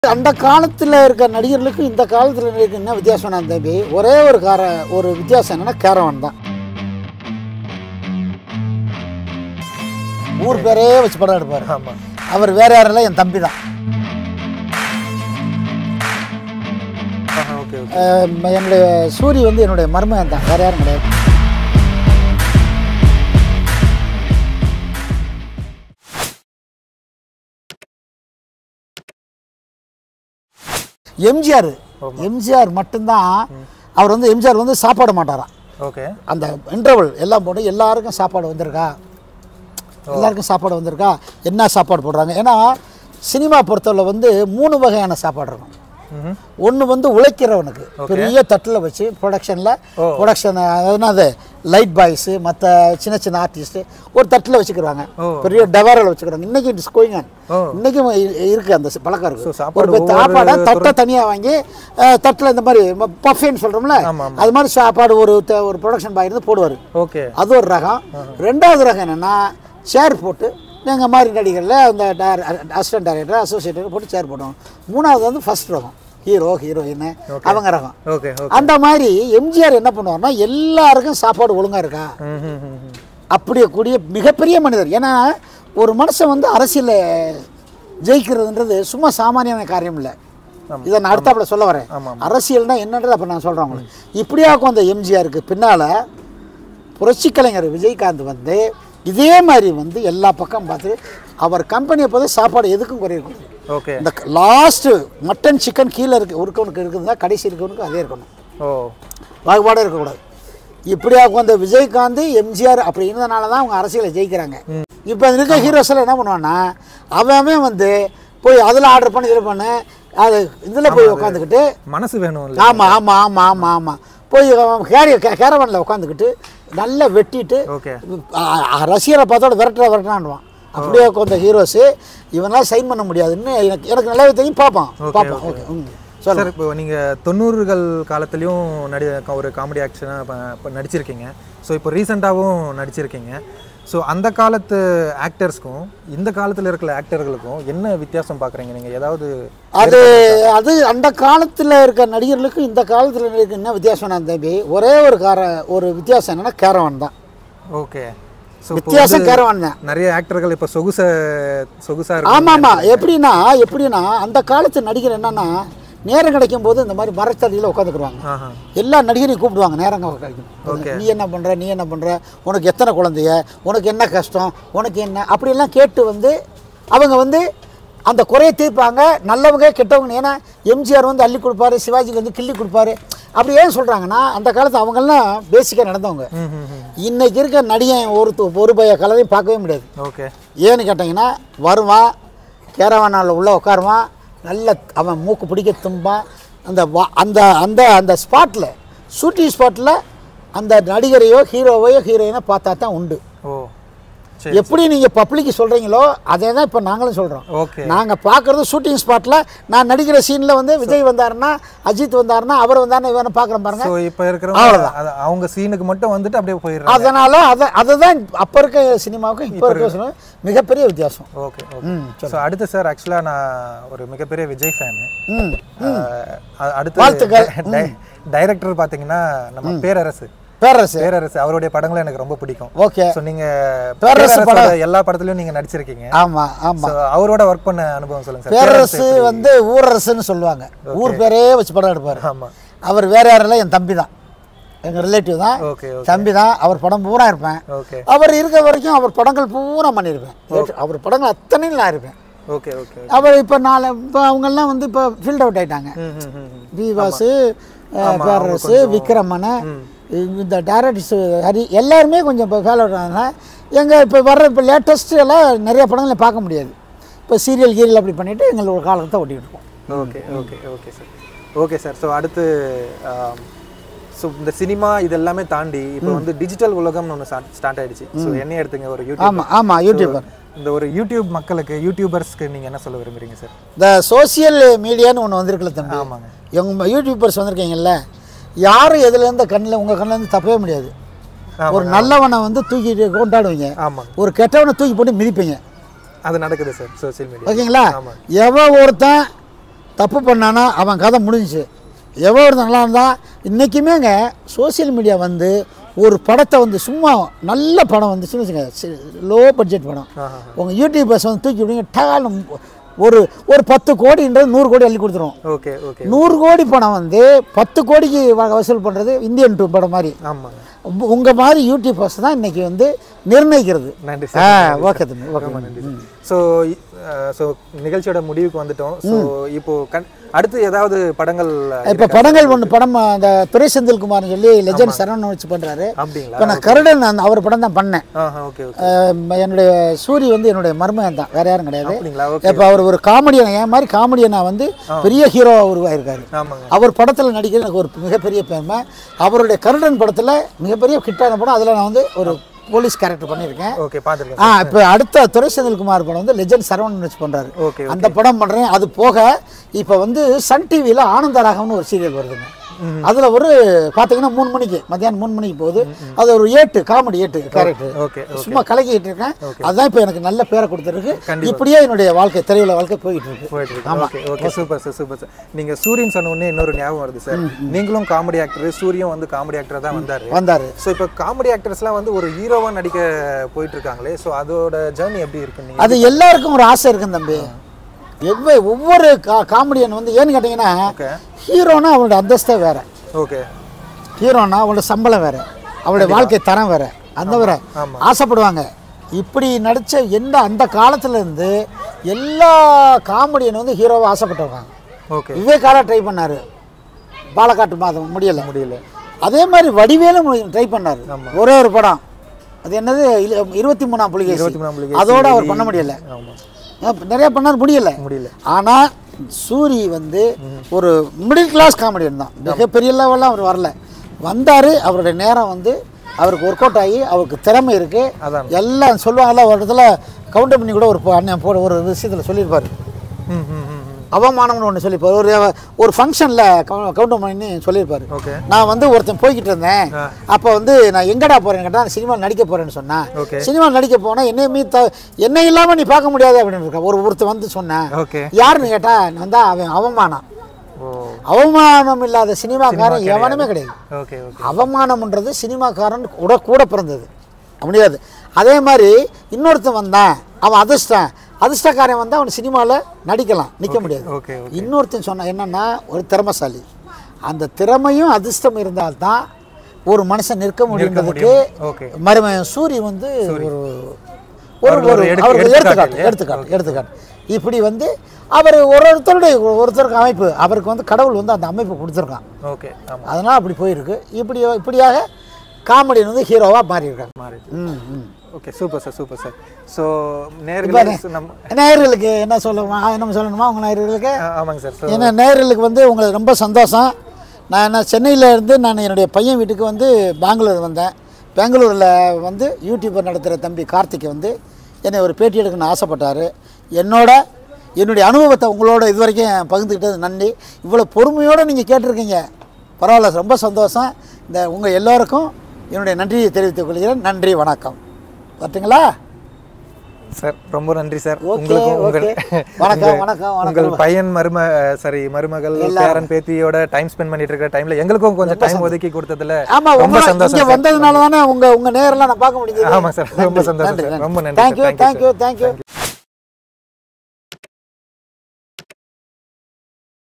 அந்த காலத்தில் இருக்க நடிகர்களுக்கும் இந்த காலத்தில் இருக்க என்ன வித்தியாசம் நான் தம்பி ஒரே ஒரு கார ஒரு வித்தியாசம் என்னன்னா கேரவன் தான் ஊர் பேரே வச்சு படம் எடுப்பார் ஆமா அவர் வேற யாரும் இல்லை என் தம்பி தான் ஓகே ஓகே அஹ் என்னுடைய சூரி வந்து என்னுடைய மருமகன் தான் வேற யாரும் கிடையாது எம்ஜிஆர் எம்ஜிஆர் மட்டும்தான் அவர் வந்து எம்ஜிஆர் வந்து சாப்பாட மாட்டாராம் ஓகே அந்த இன்டர்வல் எல்லாம் போட்டு எல்லாருக்கும் சாப்பாடு வந்திருக்கா எல்லாருக்கும் சாப்பாடு வந்திருக்கா என்ன சாப்பாடு போடுறாங்க ஏன்னா சினிமா பொறுத்தவரை வந்து மூணு வகையான சாப்பாடு இருக்கும் ம்ஹும். ஒன்று வந்து உழைக்கிறவனுக்கு பெரிய தட்டில் வச்சு ப்ரொடக்ஷனில் ப்ரொடக்ஷன் என்னது லைட் பாய்ஸு மற்ற சின்ன சின்ன ஆர்டிஸ்ட்டு ஒரு தட்டில் வச்சுக்கிறாங்க ஓ. பெரிய டவரில் வச்சுக்கிறாங்க இன்னைக்கு இட்ஸ் கோயிங் ஓ. இன்னைக்கும் இ- இருக்கு அந்த சி- பழக்கம் So, இருக்கு சாப்பாடு ஒரு ஒவ்வொரு சாப்பாடை தட்டை தனியாக வாங்கி தட்டில் இந்த மாதிரி பஃபேன்னு சொல்கிறோம்ல ஆமா, ஆமா. அது மாதிரி சாப்பாடு ஒரு த- ஒரு ப்ரொடக்ஷன் பாய் இருந்து போடுவார் ஓகே அது ஒரு ரகம் ரெண்டாவது ரகம் என்னென்னா சேர் போட்டு எங்கள் மாதிரி நடிகரில் அந்த அசிஸ்டன்ட் டைரக்டர் அசோசியேட்டர் போட்டு சேர் போடுவோம் மூணாவது வந்து ஃபர்ஸ்ட் ரகம் ஹீரோ ஹீரோயின் அவங்க ரகம் ஓகே ஓகே அந்த மாதிரி எம்ஜிஆர் என்ன பண்ணுவார்னா எல்லாருக்கும் சாப்பாடு ஒழுங்காக இருக்கா அப்படி கூடிய மிகப்பெரிய மனிதர் ஏன்னா ஒரு மனுஷன் வந்து அரசியலில் ஜெயிக்கிறதுன்றது சும்மா சாமானியமான காரியம் இல்லை இதை நான் அடுத்தாப்புல சொல்ல வரேன் ஆமா, அரசியல்னா என்னன்றது அப்போ நான் சொல்கிறேன் உங்களுக்கு இப்படியாக்கும் அந்த எம்ஜிஆருக்கு பின்னால் புரட்சி கலைஞர் விஜயகாந்த் வந்து இதே மாதிரி வந்து எல்லா பக்கம் பார்த்து அவர் கம்பெனியை பார்த்து சாப்பாடு எதுக்கும் குறையக்கூடாது ஓகே இந்த லாஸ்ட்டு மட்டன் சிக்கன் கீழே இருக்கு இருக்கவனுக்கு இருக்குதுன்னா கடைசி இருக்கவனுக்கு அதே இருக்கணும் ஓ பாகுபாடே இருக்கக்கூடாது இப்படியா அந்த விஜயகாந்த் எம்ஜிஆர் அப்படி இருந்தனால தான் அவங்க அரசியலை ஜெயிக்கிறாங்க இப்போ இருக்க ஹீரோஸில் என்ன பண்ணுவான்னா அவன் அவன் வந்து போய் அதில் ஆர்டர் பண்ணி இதில் பண்ணு அது இதில் போய் உட்காந்துக்கிட்டு மனசு வேணும் இல்ல ஆமாம் ஆமாம் ஆமாம் ஆமாம் ஆமாம் போய் கேரி கேரவனில் உட்காந்துக்கிட்டு நல்லா வெட்டிட்டு ஓகே ஆ- ஆ- ரசிகரை பார்த்தோட விரட்டுற விரட்டான்டுவான் அப்படியே உட்காந்த ஹீரோஸு இவனால சைன் பண்ண முடியாதுன்னு எனக்கு எனக்கு நல்லாவே தெரியும் பார்ப்பான் பார்ப்பான் ஓகே ம் சொல்லுங்க சார் இப்போ நீங்க தொண்ணூறுகள் காலத்துலயும் நடி ஒரு காமெடி ஆக்ஷனாக இப்போ நடிச்சிருக்கீங்க ஸோ இப்போ ரீசெண்டாகவும் நடிச்சிருக்கீங்க ஸோ அந்த காலத்து ஆக்டர்ஸ்க்கும் இந்த காலத்தில் இருக்கிற ஆக்டர்களுக்கும் என்ன வித்தியாசம் பார்க்குறீங்க நீங்கள் ஏதாவது அது அது அந்த காலத்தில் இருக்க நடிகர்களுக்கும் இந்த காலத்தில் இருக்க என்ன வித்தியாசம் நான் தம்பி ஒரே ஒரு கார ஒரு வித்தியாசம் என்னன்னா கேரவன் தான் ஓகே ஸோ வித்தியாசம் கேரவன் தான் நிறைய ஆக்டர்கள் இப்போ சொகுச சொகுசா இருக்கு ஆமாம் ஆமாம் எப்படின்னா எப்படின்னா அந்த காலத்து நடிகர் என்னன்னா நேரம் கிடைக்கும் போது இந்த மாதிரி மரத்தடியில் உட்காந்துக்குருவாங்க ஆஹா எல்லா நடிகரையும் கூப்பிடுவாங்க நேரங்க கிடைக்கும் நீ என்ன பண்ணுற நீ என்ன பண்ணுற உனக்கு எத்தனை குழந்தைய உனக்கு என்ன கஷ்டம் உனக்கு என்ன அப்படியெல்லாம் கேட்டு வந்து அவங்க வந்து அந்த குறையை தீர்ப்பாங்க நல்லவங்க கெட்டவங்க ஏன்னா எம்ஜிஆர் வந்து அள்ளி கொடுப்பாரு சிவாஜிக்கு வந்து கிள்ளி கொடுப்பாரு அப்படி ஏன் சொல்கிறாங்கன்னா அந்த காலத்து அவங்கெல்லாம் பேசிக்காக நடந்தவங்க ம் ம் ம் இன்னைக்கு இருக்க நடிகன் ஒரு து- ஒரு பய கலரையும் பார்க்கவே முடியாது ஓகே ஏன்னு கேட்டிங்கன்னா வருவான் கேரவானால் உள்ளே உட்காருவான் நல்ல அவன் மூக்கு பிடிக்க தும்பான் அந்த வா- அந்த அந்த அந்த ஸ்பாட்டில் ஷூட்டிங் ஸ்பாட்டில் அந்த நடிகரையோ ஹீரோவையோ ஹீரோயினோ பார்த்தா தான் உண்டு ஓ சரி எப்படி நீங்கள் பப்ளிக்கு சொல்கிறீங்களோ அதே தான் இப்போ நாங்களும் சொல்கிறோம் ஓகே நாங்கள் பார்க்குறது ஷூட்டிங் ஸ்பாட்டில் நான் நடிக்கிற சீனில் வந்து விஜய் வந்தாருன்னா அஜித் வந்தாருன்னா அவர் வந்தாருன்னா இவனை பார்க்குறேன் பாருங்க ஸோ இப்போ இருக்கிறவங்க அது- அவங்க சீனுக்கு மட்டும் வந்துட்டு அப்படியே போயிடுறாங்க அதனால் அதை அதை தான் அப்போ இருக்க சினிமாவுக்கும் இப்போ இருக்க சினிமா மிகப்பெரிய வித்தியாசம் ஓகே ஓகே ஸோ அடுத்து சார் ஆக்சுவலாக நான் ஒரு மிகப்பெரிய விஜய் ஃபேனு ம் அடுத்து வாழ்த்துக்கள். டைரக்டர் பார்த்தீங்கன்னா நம்ம பேரரசு பேரரசு பேரரசு அவருடைய படங்களும் எனக்கு ரொம்ப பிடிக்கும் ஓகே ஸோ நீங்க பேரரசு பேரரசோட எல்லா படத்துலயும் நீங்க நடிச்சிருக்கீங்க ஆமா ஆமா ஸோ அவரோட ஒர்க் பண்ண அனுபவம் சொல்லுங்க சார் பேரரசு வந்து ஊரரசுன்னு சொல்லுவாங்க ஊர் பேரே வச்சு படம் எடுப்பார் ஆமா அவர் வேற யாரும் இல்லை என் தம்பி தான் எங்கள் ரிலேட்டிவ் தான் ஓகே தம்பி தான் அவர் படம் பூரா இருப்பேன் ஓகே அவர் இருக்க வரைக்கும் அவர் படங்கள் பூரா பண்ணியிருப்பேன் அவர் படங்கள் அத்தனையும் நான் இருப்பேன் ஓகே ஓகே அவர் இப்போ நாலு இப்போ அவங்கெல்லாம் வந்து இப்போ ஃபீல்ட் அவுட் ஆயிட்டாங்க ம் ம் ம் ம். விவாசு பேரரசு விக்ரமன் இந்த டேரக்டர்ஸ் ஹரி எல்லாருமே கொஞ்சம் இப்போ ஃபேல் அவுட் ஆனாங்க எங்கள் இப்போ வர்ற இப்போ லேட்டஸ்ட் எல்லாம் நிறைய படங்களை பார்க்க முடியாது இப்போ சீரியல் கீரியல் அப்படி பண்ணிவிட்டு எங்களோட காலத்தை ஓட்டிகிட்டு இருக்கோம் okay okay okay sir okay sir so அடுத்து ஸோ இந்த சினிமா இது எல்லாமே தாண்டி இப்போ வந்து டிஜிட்டல் உலகம்னு ஒன்று ஸ்டார்ட் ஆயிடுச்சு ஸோ என்ன எடுத்துங்க ஒரு யூடியூப் ஆமாம் ஆமாம் யூடியூபர் இந்த ஒரு யூடியூப் மக்களுக்கு யூடியூபர்ஸ்க்கு நீங்க என்ன சொல்ல விரும்புறீங்க சார் இந்த சோசியல் மீடியான்னு ஒன்று வந்திருக்குல்ல தம்பி ஆமாங்க எங்கள் யூடியூபர்ஸ் வந்திருக்கீங்கல்ல யாரும் எதுலேருந்து கண்ணில் உங்கள் கண்ணிலேருந்து தப்பவே முடியாது ஒரு நல்லவனை வந்து தூக்கிட்டு கொண்டாடுவீங்க ஆமாங்க ஒரு கெட்டவனை தூக்கி போட்டு மிதிப்பீங்க அது நடக்குது சார் சோஷியல் மீடியா ஓகேங்களா ஆமா. எவன் ஒருத்தன் தப்பு பண்ணானா அவன் கதை முடிஞ்சுச்சு எவ்வளோ ஒரு நல்லா இருந்தால் இன்றைக்குமேங்க சோஷியல் மீடியா வந்து ஒரு படத்தை வந்து சும்மா நல்ல படம் வந்துச்சுன்னு வச்சுங்க லோ பட்ஜெட் படம் ஆஹா. உங்கள் யூடியூபர்ஸ் வந்து தூக்கி விடுங்க டகால்னு ஒரு ஒரு பத்து கோடின்றது நூறு கோடி அள்ளி கொடுத்துரும் ஓகே ஓகே நூறு கோடி படம் வந்து பத்து கோடிக்கு வ- வசூல் பண்ணுறது இந்தியன் டூ படம் மாதிரி ஆமாங்க உங்க- உங்க மாதிரி யூடியூபர்ஸ் தான் இன்னைக்கு வந்து நிர்ணயிக்கிறது நன்றி ஆ சார் ஓகே தம்பி ஓகே ஸோ ஸோ நிகழ்ச்சியோட முடிவுக்கு வந்துட்டோம் ஸோ இப்போ கண் அடுத்து ஏதாவது படங்கள் இப்போ படங்கள் ஒன்று படம் அந்த துரை செந்தில்குமார்னு சொல்லி லெஜண்ட் சரவணன் வச்சு பண்ணுறாரு அப்படிங்களா இப்போ நான் கருடன் அந்த அவர் படம் தான் பண்ணேன் ஆஹா ஓகே ஓகே அஹ் என்னுடைய சூரி வந்து என்னுடைய மருமகன் தான் வேற யாரும் கிடையாது அப்படிங்களா ஓகே இப்போ அவர் ஒரு காமெடியன் என் மாதிரி காமெடியனா வந்து பெரிய ஹீரோவாக உருவாயிருக்காரு ஆமாங்க அவர் படத்தில் நடிக்கிறது எனக்கு ஒரு மிகப்பெரிய பெருமை அவருடைய கருடன் படத்தில் மிகப்பெரிய ஹிட்டான படம் அதில் நான் வந்து ஒரு போலீஸ் கேரக்டர் பண்ணியிருக்கேன் ஓகே பார்த்துருக்கேன் ஆ இப்போ அடுத்த துரை செந்தில்குமார் படம் வந்து லெஜண்ட் சரவணன் வச்சு பண்ணுறாரு ஓகே அந்த படம் பண்ணுறேன் அது போக இப்போ வந்து சன் டிவியில் ஆனந்தராகம்னு ஒரு சீரியல் வருதுங்க அதில் ஒரு பார்த்தீங்கன்னா மூணு மணிக்கு மத்தியானம் மூணு மணிக்கு போகுது அது ஒரு ஏட்டு காமெடி ஏட்டு கேரக்டர் ஓகே சும்மா கலக்கிட்டு இருக்கேன் அதுதான் இப்போ எனக்கு நல்ல பேரை கொடுத்துருக்கு இப்படியே என்னுடைய வாழ்க்கை திரையுல வாழ்க்கை போயிட்டு இருக்கு போயிட்டு இருக்கு okay okay super sir super sir நீங்க சூரியன் சொன்ன உடனே இன்னொரு ஞாபகம் வருது சார் நீங்களும் காமெடி ஆக்டர் சூரியும் வந்து காமெடி ஆக்டரா தான் வந்தாரு வந்தாரு ஸோ இப்போ காமெடி ஆக்டர்ஸ்லாம் வந்து ஒரு ஹீரோவா நடிக்க போயிட்டு இருக்காங்களே ஸோ அதோட ஜேர்னி எப்படி இருக்கு நீங்க அது எல்லாருக்கும் ஒரு ஆசை இருக்கும் தம்பி எவ்வளோ ஒவ்வொரு கா காமெடியன் வந்து ஏன்னு கேட்டிங்கன்னா ஓகே ஹீரோனா அவனோட அந்தஸ்தே வேற ஓகே ஹீரோனா அவனோட சம்பளம் வேற அவளுடைய வாழ்க்கை தரம் வேற அந்த வேற ஆமா. ஆசைப்படுவாங்க இப்படி நடித்த எந்த அந்த காலத்துல இருந்து எல்லா காமெடியன் வந்து ஹீரோவை ஆசைப்பட்டவங்க ஓகே விவேகாலா ட்ரை பண்ணாரு பாலக்காட்டு மாதம் முடியல முடியல அதே மாதிரி வடிவேலும் ட்ரை பண்ணாரு ஒரே ஒரு படம் அது என்னது இல- இருபத்தி மூணாம் புலிகை இருபத்தி மூணாம் புலிகேசி, அதோட அவர் பண்ண முடியல ஆமா அஹ் நிறைய பண்ணார் முடியல முடியல ஆனா சூரி வந்து ஒரு மிடில் கிளாஸ் காமெடியன் தான் மிகப்பெரிய லெவலில் அவர் வரல வந்தார் அவருடைய நேரம் வந்து அவருக்கு ஒர்க் அவுட் ஆகி அவருக்கு திறமை இருக்கு அதான். எல்லாம் சொல்லுவாங்கல்ல ஒரு இடத்துல கவுண்டர் பண்ணி கூட ஒரு ப- அண்ணன் போட ஒரு விஷயத்தில் சொல்லியிருப்பாரு ம் ம் ம் ம். அவமானம்னு ஒன்று சொல்லியிருப்பாரு ஒரு ஒரு ஃபங்க்ஷனில் கவுண்டர் பண்ணி சொல்லியிருப்பாரு ஓகே நான் வந்து ஒருத்தன் போய்கிட்டு இருந்தேன் ஆ. அப்போ வந்து நான் எங்கடா போறேன்னு கேட்டா நான் சினிமா நடிக்க போறேன்னு சொன்னேன் ஓகே சினிமா நடிக்க போனா என்னை மீ த என்னை இல்லாம நீ பார்க்க முடியாது அப்படின்னு இருக்க ஒரு ஒருத்தன் வந்து சொன்னேன் ஓகே யாருன்னு கேட்டா நான் தான் அவன் அவமானம் ஓ அவமானம் இல்லாத சினிமாக்காரன் எவனுமே கிடையாது ஓகே ஓகே அவமானம்ன்றது சினிமாக்காரன் கூட கூட பிறந்தது முடியாது அதே மாதிரி இன்னொருத்தன் வந்தான் அவன் அதிர்ஷ்டம் அதிர்ஷ்டக்காரன் வந்தா அவன் சினிமாவில் நடிக்கலாம் நிற்க முடியாது ஓகே ஓகே இன்னொருத்தன் சொன்ன என்னன்னா ஒரு திறமசாலி அந்த திறமையும் அதிர்ஷ்டம் இருந்தால்தான் ஒரு மனுஷன் நிற்க முடியுன்றதுக்கு ஓகே மருமகன் சூரி வந்து ஒரு ஒரு அவருக்கு ஒரு ஒரு எடுத்து- அவருக்கு எடுத்துக்காட்டு எடுத்துக்காட்டு எடுத்துக்காட்டு எடுத்துக்காட்டு இப்படி வந்து அவர் ஒரு ஒருத்தருடைய ஒருத்தருக்கு அமைப்பு அவருக்கு வந்து கடவுள் வந்து அந்த அமைப்பு கொடுத்துருக்கான் ஓகே ஆமா அதனால் அப்படி போயிருக்கு இப்படி இப்படியாக காமெடியன் வந்து ஹீரோவாக மாறியிருக்காங்க மாறி ம் ம் okay super sir super sir so நேர்களே நம்ம நேயர்களுக்கு என்ன சொல்லணுமா என்ன சொல்லணுமா உங்கள் நேயர்களுக்கு ஆ, ஆமாங்க சார் ஸோ ஏன்னா நேயர்களுக்கு வந்து உங்களுக்கு ரொம்ப சந்தோஷம் நான் என்ன சென்னையில் இருந்து நான் என்னுடைய பையன் வீட்டுக்கு வந்து பெங்களூர் வந்தேன் பெங்களூரில் வந்து யூடியூபர் நடத்துகிற தம்பி கார்த்திக் வந்து என்னை ஒரு பேட்டி எடுக்கணும்னு ஆசைப்பட்டார் என்னோட என்னுடைய அனுபவத்தை உங்களோட இது வரைக்கும் பகிர்ந்துக்கிட்டது நன்றி இவ்வளோ பொறுமையோடு நீங்கள் கேட்டிருக்கீங்க பரவாயில்ல ரொம்ப சந்தோஷம் இந்த உங்கள் எல்லோருக்கும் என்னுடைய நன்றியை தெரிவித்துக் கொள்கிறேன் நன்றி வணக்கம் வரட்டுங்களா சார் ரொம்ப நன்றி சார் ஓகே, உங்களுக்கும் உங்கள் ஓகே. வணக்கம், வணக்கம், வணக்கம். உங்கள் பையன் மரும சாரி மருமகள் பேரன் பேத்தியோட டைம் ஸ்பெண்ட் பண்ணிட்டு இருக்கிற டைம்ல எங்களுக்கும் கொஞ்சம் டைம் ஒதுக்கி கொடுத்ததுல ஆமா ரொம்ப உங்க சந்தோஷம் இங்க சார். வந்ததுனால தானே உங்க உங்க நேரெல்லாம் நான் பார்க்க முடியுது ஆமா சார் ரொம்ப சந்தோஷம் சார் ரொம்ப நன்றி thank you sir. Thank you, thank you thank you